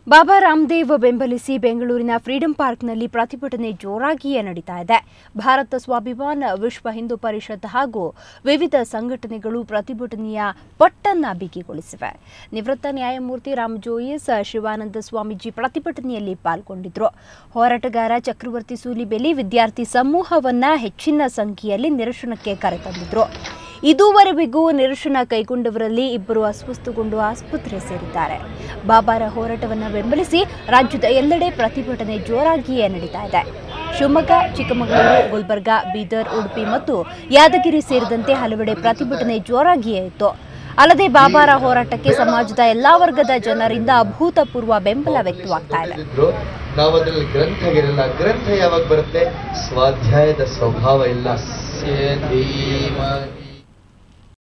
ಬಾಬಾ ರಾಮದೇವ್ ಬೆಂಬಲಿಸಿ ಬೆಂಗಳೂರಿನ ಫ್ರೀಡಂ ಪಾರ್ಕ್ನಲ್ಲಿ ಪ್ರತಿಭಟನೆ ಜೋರಾಗಿಯೇ ನಡೀತಾ ಇದೆ ಭಾರತ ಸ್ವಾಭಿಮಾನ ವಿಶ್ವ ಹಿಂದೂ ಪರಿಷತ್ ಹಾಗೂ ವಿವಿಧ ಸಂಘಟನೆಗಳು ಪ್ರತಿಭಟನೆಯ ಪಟ್ಟನ್ನ ಬಿಗಿಗೊಳಿಸಿವೆ ನಿವೃತ್ತ ನ್ಯಾಯಮೂರ್ತಿ ರಾಮ್ ಜೋಯಿಸ್ ಶಿವಾನಂದ ಸ್ವಾಮೀಜಿ ಪ್ರತಿಭಟನೆಯಲ್ಲಿ ಪಾಲ್ಗೊಂಡಿದ್ರು ಹೋರಾಟಗಾರ ಚಕ್ರವರ್ತಿ ಸೂಲಿಬೆಲಿ ವಿದ್ಯಾರ್ಥಿ ಸಮೂಹವನ್ನ ಹೆಚ್ಚಿನ ಸಂಖ್ಯೆಯಲ್ಲಿ ನಿರಶನಕ್ಕೆ ಕರೆತಂದಿದ್ರು ಇದುವರೆವಿಗೂ ನಿರಶನ ಕೈಗೊಂಡವರಲ್ಲಿ ಇಬ್ಬರು ಅಸ್ವಸ್ಥಗೊಂಡು ಆಸ್ಪತ್ರೆ ಸೇರಿದ್ದಾರೆ ಬಾಬಾರ ಹೋರಾಟವನ್ನು ಬೆಂಬಲಿಸಿ ರಾಜ್ಯದ ಎಲ್ಲೆಡೆ ಪ್ರತಿಭಟನೆ ಜೋರಾಗಿಯೇ ನಡೀತಾ ಇದೆ ಶಿವಮೊಗ್ಗ ಚಿಕ್ಕಮಗಳೂರು ಗುಲ್ಬರ್ಗಾ ಬೀದರ್ ಉಡುಪಿ ಮತ್ತು ಯಾದಗಿರಿ ಸೇರಿದಂತೆ ಹಲವೆಡೆ ಪ್ರತಿಭಟನೆ ಜೋರಾಗಿಯೇ ಇತ್ತು ಅಲ್ಲದೆ ಬಾಬಾರ ಹೋರಾಟಕ್ಕೆ ಸಮಾಜದ ಎಲ್ಲಾ ವರ್ಗದ ಜನರಿಂದ ಅಭೂತಪೂರ್ವ ಬೆಂಬಲ ವ್ಯಕ್ತವಾಗ್ತಾ ಇದೆ ಇದ್ರು ನಾವು ಅದ್ರಲ್ಲಿ ಗ್ರಂಥಗಿರಲ್ಲ ಗ್ರಂಥ ಯಾವಾಗ ಬರುತ್ತೆ ಸ್ವಾಧ್ಯಾಯದ ಸ್ವಭಾವ ಇಲ್ಲ ಸ್ಯ ಧೀಮಹಿ